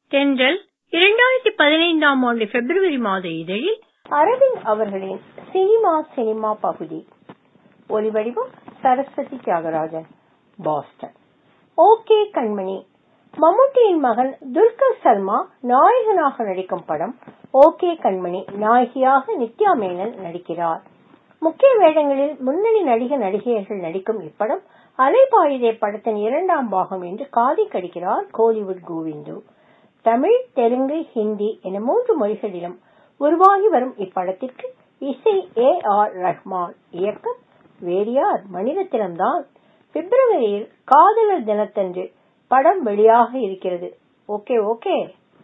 தென்றல் இரண்டாயிரத்தி பதினைந்தாம் ஆண்டு பிப்ரவரி மாத இதழில் அரவிந்த் அவர்களின் சினிமா சினிமா பகுதி ஒலிவடிவம் சரஸ்வதி தியாகராஜன் பாஸ்டன் ஓகே கண்மணி மம்முட்டியின் மகன் துல்கர் சல்மா நாயகனாக நடிக்கும் படம் ஓகே கண்மணி நாயகியாக நித்யா மேனன் நடிக்கிறார் முக்கிய வேடங்களில் முன்னணி நடிக நடிகையர்கள் நடிக்கும் இப்படம் அலைபாயுதே படத்தின் இரண்டாம் பாகம் என்று காதை கடிக்கிறார் கோலிவுட் கோவிந்து தமிழ் தெலுங்கு ஹிந்தி என மூன்று மொழிகளிலும் உருவாகி வரும் இப்படத்திற்கு இசை ஏ ஆர் ரஹ்மான் இயக்கம் வேறியார் மணிரத்னம்தான் பிப்ரவரியில் காதலர் தினத்தன்று படம் வெளியாக இருக்கிறது ஓகே ஓகே